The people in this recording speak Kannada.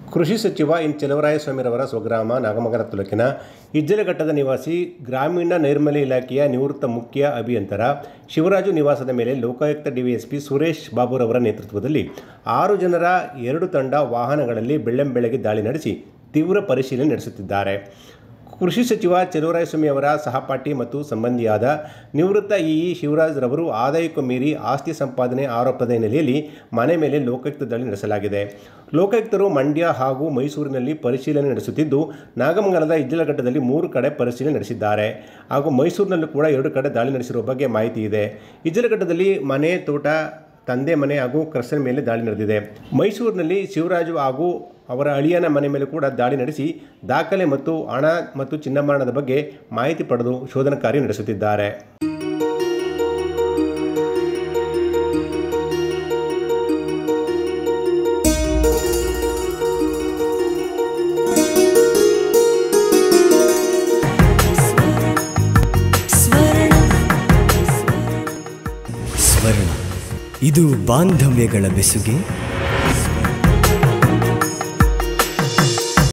ಕೃಷಿ ಸಚಿವ ಎನ್ ಚೆಲುವರಾಯಸ್ವಾಮಿರವರ ಸ್ವಗ್ರಾಮ ನಾಗಮಂಗಲ ತಾಲೂಕಿನ ಇಜ್ಜಲಘಟ್ಟದ ನಿವಾಸಿ ಗ್ರಾಮೀಣ ನೈರ್ಮಲ್ಯ ಇಲಾಖೆಯ ನಿವೃತ್ತ ಮುಖ್ಯ ಅಭಿಯಂತರ ಶಿವರಾಜು ನಿವಾಸದ ಮೇಲೆ ಲೋಕಾಯುಕ್ತ ಡಿವಿಎಸ್ಪಿ ಸುರೇಶ್ ಬಾಬುರವರ ನೇತೃತ್ವದಲ್ಲಿ ಆರು ಜನರ ಎರಡು ತಂಡ ವಾಹನಗಳಲ್ಲಿ ಬೆಳ್ಳಂಬೆಳಗ್ಗೆ ದಾಳಿ ನಡೆಸಿ ತೀವ್ರ ಪರಿಶೀಲನೆ ನಡೆಸುತ್ತಿದ್ದಾರೆ ಕೃಷಿ ಸಚಿವ ಚೆಲುವರಾಯಸ್ವಾಮಿ ಅವರ ಸಹಪಾಠಿ ಮತ್ತು ಸಂಬಂಧಿಯಾದ ನಿವೃತ್ತ ಇಇ ಶಿವರಾಜ್ ರವರು ಆದಾಯಕ್ಕೂ ಮೀರಿ ಆಸ್ತಿ ಸಂಪಾದನೆ ಆರೋಪದ ಹಿನ್ನೆಲೆಯಲ್ಲಿ ಮನೆ ಮೇಲೆ ಲೋಕಾಯುಕ್ತ ದಾಳಿ ನಡೆಸಲಾಗಿದೆ ಲೋಕಾಯುಕ್ತರು ಮಂಡ್ಯ ಹಾಗೂ ಮೈಸೂರಿನಲ್ಲಿ ಪರಿಶೀಲನೆ ನಡೆಸುತ್ತಿದ್ದು ನಾಗಮಂಗಲದ ಇಜ್ಜಲಘಟ್ಟದಲ್ಲಿ ಮೂರು ಕಡೆ ಪರಿಶೀಲನೆ ನಡೆಸಿದ್ದಾರೆ ಹಾಗೂ ಮೈಸೂರಿನಲ್ಲೂ ಕೂಡ ಎರಡು ಕಡೆ ದಾಳಿ ನಡೆಸಿರುವ ಬಗ್ಗೆ ಮಾಹಿತಿ ಇದೆ ಇಜ್ಜಲಘಟ್ಟದಲ್ಲಿ ಮನೆ ತೋಟ ತಂದೆ ಮನೆ ಹಾಗೂ ಕ್ರಷರ್ ಮೇಲೆ ದಾಳಿ ನಡೆದಿದೆ ಮೈಸೂರಿನಲ್ಲಿ ಶಿವರಾಜು ಹಾಗೂ ಅವರ ಅಳಿಯನ ಮನೆ ಮೇಲೆ ಕೂಡ ದಾಳಿ ನಡೆಸಿ ದಾಖಲೆ ಮತ್ತು ಹಣ ಮತ್ತು ಚಿನ್ನಾಭರಣದ ಬಗ್ಗೆ ಮಾಹಿತಿ ಪಡೆದು ಶೋಧನಾ ಕಾರ್ಯ ನಡೆಸುತ್ತಿದ್ದಾರೆ ಸ್ವರ್ಣ ಇದು ಬಾಂಧವ್ಯಗಳ ಬೆಸುಗೆ